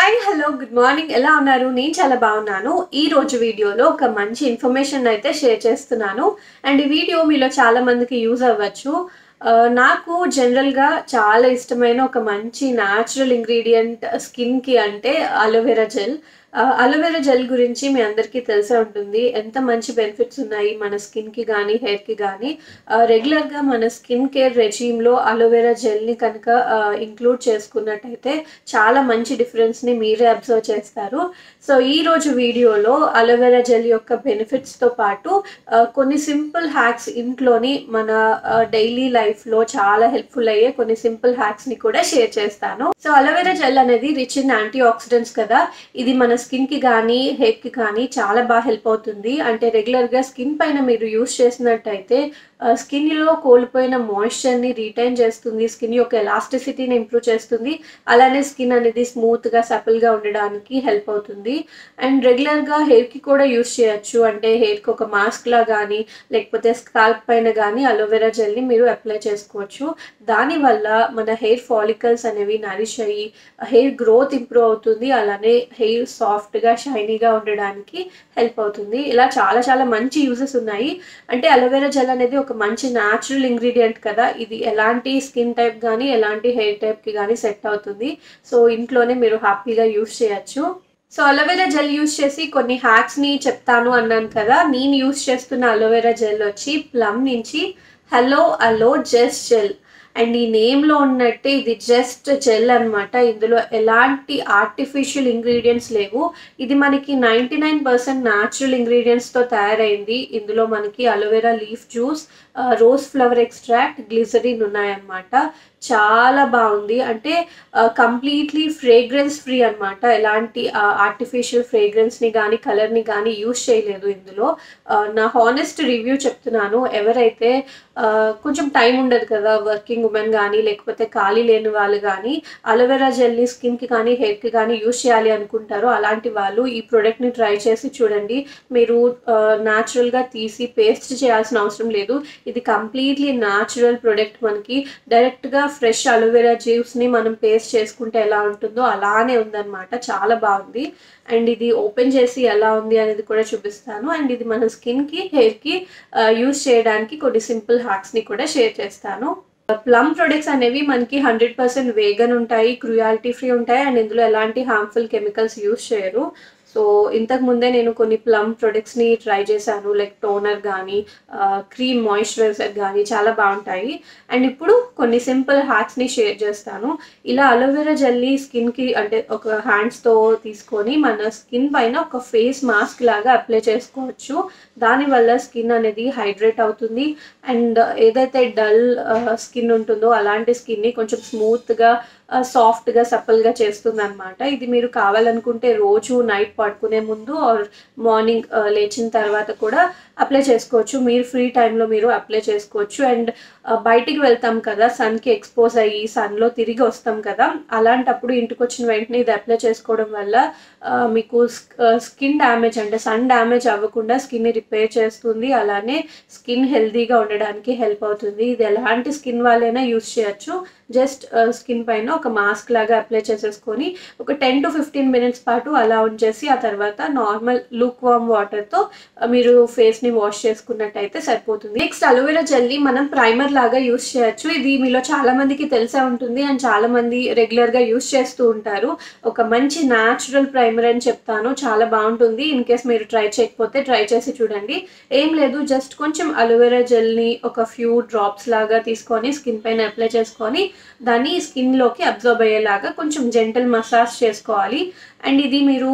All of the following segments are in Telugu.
హాయ్ హలో గుడ్ మార్నింగ్ ఎలా ఉన్నారు నేను చాలా బాగున్నాను ఈ రోజు వీడియోలో ఒక మంచి ఇన్ఫర్మేషన్ అయితే షేర్ చేస్తున్నాను అండ్ ఈ వీడియో మీలో చాలా మందికి యూజ్ అవ్వచ్చు ఆ, నాకు జనరల్గా చాలా ఇష్టమైన ఒక మంచి న్యాచురల్ ఇంగ్రీడియంట్ స్కిన్కి అంటే అలోవెరా జెల్ అలోవెరా జెల్ గురించి మీ అందరికీ తెలిసే ఉంటుంది ఎంత మంచి బెనిఫిట్స్ ఉన్నాయి మన స్కిన్కి కానీ హెయిర్కి కానీ రెగ్యులర్గా మన స్కిన్ కేర్ రెజీమ్లో అలోవెరా జెల్ని కనుక ఇంక్లూడ్ చేసుకున్నట్టయితే చాలా మంచి డిఫరెన్స్ని మీరే అబ్జర్వ్ చేస్తారు సో ఈ రోజు వీడియోలో అలోవెరా జెల్ యొక్క బెనిఫిట్స్తో పాటు ఆ, కొన్ని సింపుల్ హ్యాక్స్ ఇంట్లోని మన డైలీ లైఫ్లో చాలా హెల్ప్ఫుల్ అయ్యే కొన్ని సింపుల్ హ్యాక్స్ని కూడా షేర్ చేస్తాను సో అలోవెరా జెల్ అనేది రిచ్ ఇన్ యాంటీ ఆక్సిడెంట్స్ కదా ఇది మన స్కిన్కి కానీ హెయిర్కి కానీ చాలా బాగా హెల్ప్ అవుతుంది అంటే రెగ్యులర్గా స్కిన్ పైన మీరు యూస్ చేసినట్టయితే స్కిన్లో కోల్పోయిన మాయిశ్చర్ని రీటైన్ చేస్తుంది స్కిన్ యొక్క ఎలాస్టిసిటీని ఇంప్రూవ్ చేస్తుంది అలానే స్కిన్ అనేది స్మూత్గా సపిల్గా ఉండడానికి హెల్ప్ అవుతుంది అండ్ రెగ్యులర్గా హెయిర్కి కూడా యూస్ చేయొచ్చు అంటే హెయిర్కి ఒక మాస్క్లా కానీ లేకపోతే స్కాల్ప్ పైన కానీ అలోవెరా జెల్ని మీరు అప్లై చేసుకోవచ్చు దానివల్ల మన హెయిర్ ఫాలికల్స్ అనేవి నరిష్ అయ్యి హెయిర్ గ్రోత్ ఇంప్రూవ్ అవుతుంది అలానే హెయిర్ సాఫ్ట్గా షైనీగా ఉండడానికి హెల్ప్ అవుతుంది ఇలా చాలా చాలా మంచి యూజెస్ ఉన్నాయి అంటే అలోవెరా జెల్ అనేది ఒక మంచి న్యాచురల్ ఇంగ్రీడియంట్ కదా ఇది ఎలాంటి స్కిన్ టైప్ కానీ ఎలాంటి హెయిర్ టైప్కి కానీ సెట్ అవుతుంది సో ఇంట్లోనే మీరు హ్యాపీగా యూస్ చేయొచ్చు సో అలోవెరా జెల్ యూస్ చేసి కొన్ని హ్యాక్స్ని చెప్తాను అన్నాను కదా నేను యూస్ చేస్తున్న అలోవెరా జెల్ వచ్చి ప్లమ్ నుంచి hello aloe just gel and ఈ నేమ్లో ఉన్నట్టే ఇది జస్ట్ జెల్ అనమాట ఇందులో ఎలాంటి ఆర్టిఫిషియల్ ఇంగ్రీడియంట్స్ లేవు ఇది మనకి నైంటీ నైన్ పర్సెంట్ న్యాచురల్ ఇంగ్రీడియంట్స్తో తయారైంది ఇందులో మనకి aloe vera leaf juice rose flower extract glycerin ఉన్నాయన్నమాట చాలా బాగుంది అంటే కంప్లీట్లీ ఫ్రేగ్రెన్స్ ఫ్రీ అనమాట ఎలాంటి ఆర్టిఫిషియల్ ఫ్రేగ్రెన్స్ని కానీ కలర్ని కానీ యూస్ చేయలేదు ఇందులో ఆ, నా హానెస్ట్ రివ్యూ చెప్తున్నాను ఎవరైతే ఆ, కొంచెం టైం ఉండదు కదా వర్కింగ్ ఉమెన్ కానీ లేకపోతే ఖాళీ లేని వాళ్ళు కానీ అలోవెరా జెల్ని స్కిన్కి కానీ హెయిర్కి కానీ యూస్ చేయాలి అనుకుంటారో అలాంటి వాళ్ళు ఈ ప్రోడక్ట్ని ట్రై చేసి చూడండి మీరు న్యాచురల్గా తీసి పేస్ట్ చేయాల్సిన అవసరం లేదు ఇది కంప్లీట్లీ న్యాచురల్ ప్రోడక్ట్ మనకి డైరెక్ట్గా ఫ్రెష్ అలోవెరా జ్యూస్ని మనం పేస్ట్ చేసుకుంటే ఎలా ఉంటుందో అలానే ఉందన్నమాట చాలా బాగుంది అండ్ ఇది ఓపెన్ చేసి ఎలా ఉంది అనేది కూడా చూపిస్తాను అండ్ ఇది మన స్కిన్కి హెయిర్కి యూస్ చేయడానికి కొన్ని సింపుల్ హ్యాక్స్ని కూడా షేర్ చేస్తాను ప్లమ్ ప్రొడక్ట్స్ అనేవి మనకి హండ్రెడ్ పర్సెంట్ వేగన్ ఉంటాయి క్రుయాలిటీ ఫ్రీ ఉంటాయి అండ్ ఇందులో ఎలాంటి హార్మ్ఫుల్ కెమికల్స్ యూస్ చేయరు సో ఇంతకు ముందే నేను కొన్ని ప్లమ్ ప్రొడక్ట్స్ని ట్రై చేశాను లైక్ టోనర్ కానీ క్రీమ్ మాయిశ్చరైజర్ కానీ చాలా బాగుంటాయి అండ్ ఇప్పుడు కొన్ని సింపుల్ హ్యాక్స్ని షేర్ చేస్తాను ఇలా అలోవెరా జెల్ని స్కిన్కి అంటే ఒక హ్యాండ్స్తో తీసుకొని మన స్కిన్ పైన ఒక ఫేస్ మాస్క్ లాగా అప్లై చేసుకోవచ్చు దానివల్ల స్కిన్ అనేది హైడ్రేట్ అవుతుంది అండ్ ఏదైతే డల్ స్కిన్ ఉంటుందో అలాంటి స్కిన్ని కొంచెం స్మూత్గా సాఫ్ట్గా సప్పల్గా చేస్తుంది అనమాట ఇది మీరు కావాలనుకుంటే రోజు నైట్ పడుకునే ముందు ఆర్ మార్నింగ్ లేచిన తర్వాత కూడా అప్లై చేసుకోవచ్చు మీరు ఫ్రీ టైంలో మీరు అప్లై చేసుకోవచ్చు అండ్ బయటికి వెళ్తాం కదా సన్కి ఎక్స్పోజ్ అయ్యి సన్లో తిరిగి వస్తాం కదా అలాంటప్పుడు ఇంటికి వచ్చిన వెంటనే ఇది అప్లై చేసుకోవడం వల్ల ఆ, మీకు స్కిన్ డ్యామేజ్ అంటే సన్ డ్యామేజ్ అవ్వకుండా స్కిన్ని రిపేర్ చేస్తుంది అలానే స్కిన్ హెల్తీగా ఉండడానికి హెల్ప్ అవుతుంది ఇది ఎలాంటి స్కిన్ వాళ్ళైనా యూస్ చేయొచ్చు జస్ట్ స్కిన్ పైన ఒక మాస్క్ లాగా అప్లై చేసేసుకొని ఒక టెన్ టు ఫిఫ్టీన్ మినిట్స్ పాటు అలా ఉంచేసి ఆ తర్వాత నార్మల్ లూక్ వామ్ వాటర్తో మీరు ఫేస్ని వాష్ చేసుకున్నట్టయితే సరిపోతుంది నెక్స్ట్ అలోవెరా జెల్ని మనం ప్రైమర్ లాగా యూస్ చేయొచ్చు ఇది మీలో చాలా మందికి తెలిసే ఉంటుంది అండ్ చాలా మంది రెగ్యులర్గా యూస్ చేస్తూ ఉంటారు ఒక మంచి న్యాచురల్ ప్రైమర్ అని చెప్తాను చాలా బాగుంటుంది ఇన్ కేస్ మీరు ట్రై చేయకపోతే ట్రై చేసి చూడండి ఏం లేదు జస్ట్ కొంచెం అలోవెరా జెల్ని ఒక ఫ్యూ డ్రాప్స్ లాగా తీసుకొని స్కిన్ పైన అప్లై చేసుకొని దాన్ని స్కిన్లోకి అబ్జర్వ్ అయ్యేలాగా కొంచెం జెంటల్ మసాజ్ చేసుకోవాలి అండ్ ఇది మీరు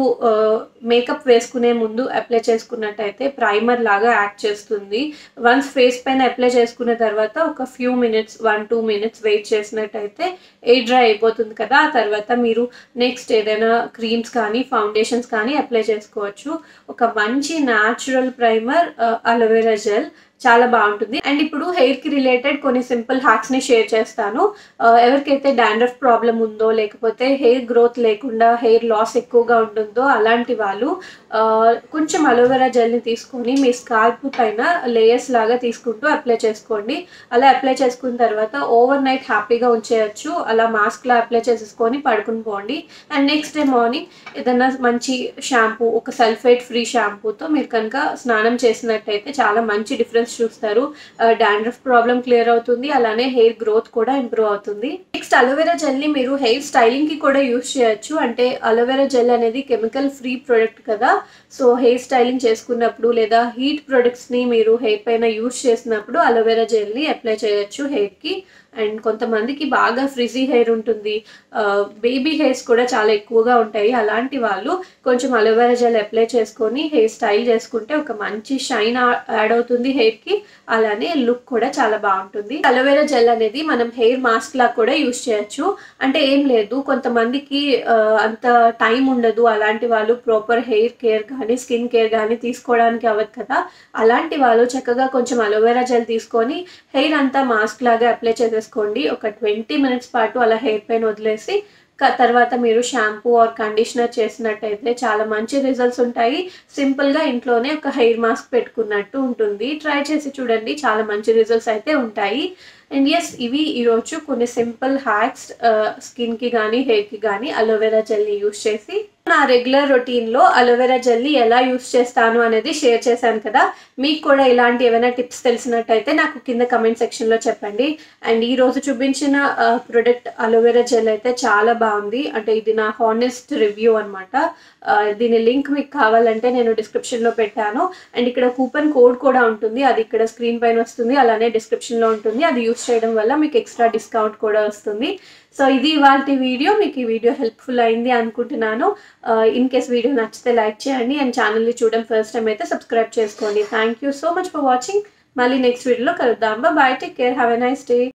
మేకప్ వేసుకునే ముందు అప్లై చేసుకున్నట్టయితే ప్రైమర్ లాగా యాక్ట్ చేస్తుంది వన్స్ ఫేస్ పైన అప్లై చేసుకున్న తర్వాత ఒక few minutes one two minutes wait చేసినట్టయితే ఏ డ్రై అయిపోతుంది కదా ఆ తర్వాత మీరు నెక్స్ట్ ఏదైనా క్రీమ్స్ కానీ ఫౌండేషన్స్ కానీ అప్లై చేసుకోవచ్చు ఒక మంచి న్యాచురల్ ప్రైమర్ అలోవెరా జెల్ చాలా బాగుంటుంది అండ్ ఇప్పుడు హెయిర్ కి రిలేటెడ్ కొన్ని సింపుల్ హ్యాక్స్ ని షేర్ చేస్తాను ఆ, ఎవరికైతే డాండ్రఫ్ ప్రాబ్లం ఉందో లేకపోతే హెయిర్ గ్రోత్ లేకుండా హెయిర్ లాస్ ఎక్కువగా ఉంటుందో అలాంటి వాళ్ళు ఆ, కొంచెం అలోవెరా జెల్ని తీసుకొని మీ స్కాల్ప్ పైన లేయర్స్ లాగా తీసుకుంటూ అప్లై చేసుకోండి అలా అప్లై చేసుకున్న తర్వాత ఓవర్ నైట్ హ్యాపీగా ఉంచేయచ్చు అలా మాస్క్లా అప్లై చేసేసుకొని పడుకుని పోండి అండ్ నెక్స్ట్ డే మార్నింగ్ ఏదైనా మంచి షాంపూ ఒక సల్ఫేట్ ఫ్రీ షాంపూతో మీరు కనుక స్నానం చేసినట్టయితే చాలా మంచి డిఫరెన్స్ చూస్తారు డాండ్రఫ్ ప్రాబ్లం క్లియర్ అవుతుంది అలానే హెయిర్ గ్రోత్ కూడా ఇంప్రూవ్ అవుతుంది నెక్స్ట్ అలోవెరా జెల్ని మీరు హెయిర్ స్టైలింగ్ కి కూడా యూస్ చేయొచ్చు అంటే అలోవెరా జెల్ అనేది కెమికల్ ఫ్రీ ప్రొడక్ట్ కదా సో హెయిర్ స్టైలింగ్ చేసుకున్నప్పుడు లేదా హీట్ ప్రొడక్ట్స్ ని మీరు హెయిర్ పైన యూస్ చేసినప్పుడు అలోవెరా జెల్ని అప్లై చేయొచ్చు హెయిర్ కి అండ్ కొంతమందికి బాగా ఫ్రిజీ హెయిర్ ఉంటుంది బేబీ హెయిర్స్ కూడా చాలా ఎక్కువగా ఉంటాయి అలాంటి వాళ్ళు కొంచెం అలోవెరా జెల్ అప్లై చేసుకొని హెయిర్ స్టైల్ చేసుకుంటే ఒక మంచి షైన్ యాడ్ అవుతుంది హెయిర్ కి అలానే లుక్ కూడా చాలా బాగుంటుంది అలోవెరా జెల్ అనేది మనం హెయిర్ మాస్క్ లా కూడా యూస్ చేయొచ్చు అంటే ఏం లేదు కొంతమందికి ఆ, అంత టైం ఉండదు అలాంటి వాళ్ళు ప్రాపర్ హెయిర్ కేర్ కానీ స్కిన్ కేర్ కానీ తీసుకోవడానికి అవ్వదు కదా అలాంటి వాళ్ళు చక్కగా కొంచెం అలోవెరా జెల్ తీసుకొని హెయిర్ అంతా మాస్క్ లాగా అప్లై చేసేసుకోండి ఒక ట్వంటీ మినిట్స్ పాటు అలా హెయిర్ పైన వదిలేసి క- తర్వాత మీరు షాంపూ ఆర్ కండిషనర్ చేసినట్టయితే చాలా మంచి రిజల్ట్స్ ఉంటాయి సింపుల్గా ఇంట్లోనే ఒక హెయిర్ మాస్క్ పెట్టుకున్నట్టు ఉంటుంది ట్రై చేసి చూడండి చాలా మంచి రిజల్ట్స్ అయితే ఉంటాయి అండ్ ఎస్ ఇవి ఈరోజు కొన్ని సింపుల్ హ్యాక్స్ స్కిన్కి కానీ హెయిర్కి కానీ అలోవెరా జెల్ని యూస్ చేసి నా రెగ్యులర్ రొటీన్లో అలోవెరా జెల్ని ఎలా యూస్ చేస్తాను అనేది షేర్ చేశాను కదా మీకు కూడా ఇలాంటి ఏమైనా టిప్స్ తెలిసినట్టయితే నాకు కింద కమెంట్ సెక్షన్లో చెప్పండి అండ్ ఈ రోజు చూపించిన ప్రొడక్ట్ అలోవెరా జెల్ అయితే చాలా బాగుంది అంటే ఇది నా హానెస్ట్ రివ్యూ అనమాట దీని లింక్ మీకు కావాలంటే నేను డిస్క్రిప్షన్లో పెట్టాను అండ్ ఇక్కడ కూపన్ కోడ్ కూడా ఉంటుంది అది ఇక్కడ స్క్రీన్ పైన వస్తుంది అలానే డిస్క్రిప్షన్లో ఉంటుంది అది యూస్ చేయడం వల్ల మీకు ఎక్స్ట్రా డిస్కౌంట్ కూడా వస్తుంది సో ఇది ఇవాళ వీడియో మీకు ఈ వీడియో హెల్ప్ఫుల్ అయింది అనుకుంటున్నాను ఇన్ కేస్ వీడియో నచ్చితే లైక్ చేయండి అండ్ ఛానల్ని చూడడం ఫస్ట్ టైం అయితే సబ్స్క్రైబ్ చేసుకోండి thank you so much for watching మళ్ళీ నెక్స్ట్ వీడియోలో కలుద్దాం bye take care have a nice day